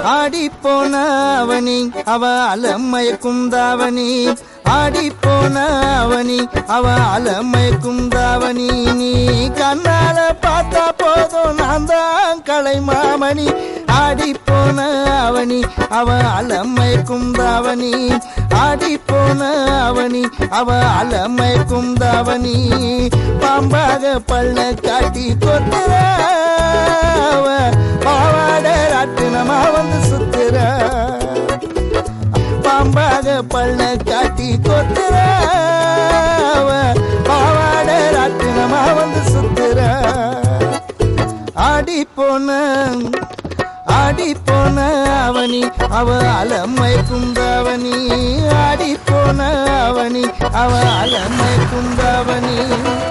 ஆடி போன அவனி அவ அலமயக்கும் தாவணி ஆடி போன அவனி அவ அலமயக்கும் தாவணி நீ கண்ணால பார்த்தா போதும் நான் தான் கலை மாமணி ஆடி போன அவனி அவ அலமயக்கும் தாவணி ஆடி போன அவனி அவ அலமயக்கும் தாவணி பாம்பாக பள்ள காட்டி கொத்துற அவ பாவாட ராட்டினமா வந்து சுத்துற பாம்பாக பள்ள காட்டி கொத்துற அவ பாவாட ராட்டினமா வந்து சுத்துற ஆடி போன ஆடி போன அவனி அவ அலமை குந்தாவணி ஆடி போன அவனி அவ அலமை குந்தாவணி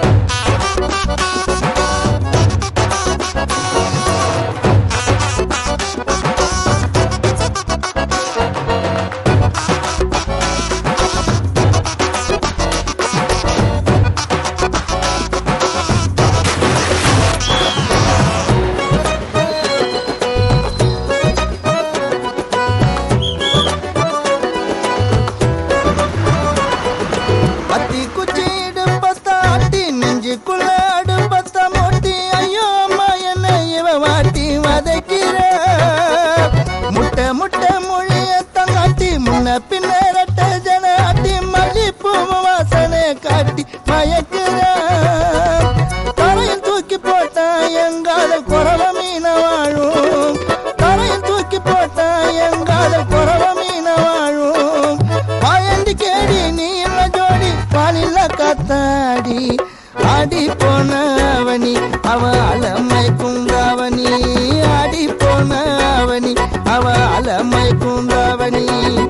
அத்தி குச்சிடு பத்தாட்டி நெஞ்சுக்குள்ள அடுப்பத்த மொட்டி ஐயோ அம்மா என்ன இவ வாட்டி வதைக்கிற முட்டை முட்டை மொழிய தங்காட்டி முன்ன பின்ன ரெட்ட ஜன ஆட்டி மல்லிப்பூ வாசனை காட்டி மயக்கிற தரையில் தூக்கி போட்டா எங்கால குறவ மீன வாழும் தரையில் தூக்கி போட்டா எங்கால குறவ மீன வாழும் பாயண்டி கேடி நீ இல்ல ஜோடி பாலில்ல காத்தாடி ஆடி போனவனி அவ அலமை குந்தாவணி ஆடி போனவனி அவ அலமை குந்தாவணி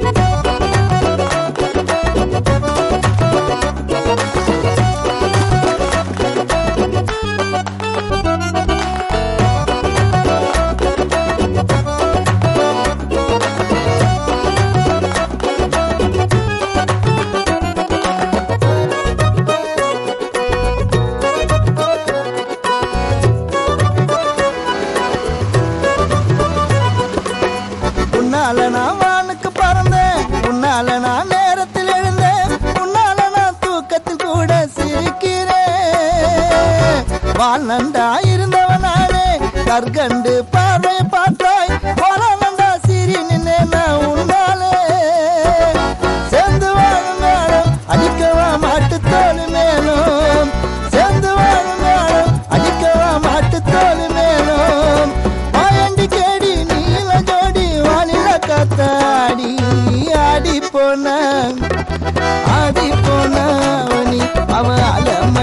உன்னால நான் வானுக்கு பறந்தேன் உன்னால நான் நேரத்தில் எழுந்தேன் உன்னால நான் தூக்கத்தில் கூட சிரிக்கிறேன் வாழ்நண்டா இருந்தவன் நானே கற்கண்டு பார்வை பார்த்தாய் போலண்டா சிரி நின்னே நான் உன்னாலே சேர்ந்து வாழும் மேடம் அடிக்கவா மாட்டு தோல் மேலும் சேர்ந்து வாழும் மேடம் அடிக்கவா மாட்டு தோல் மேலும் பாயண்டி கேடி நீல ஜோடி வானில காத்தாடி ஆடி போன ஆடி போன அவனி அவ அலம்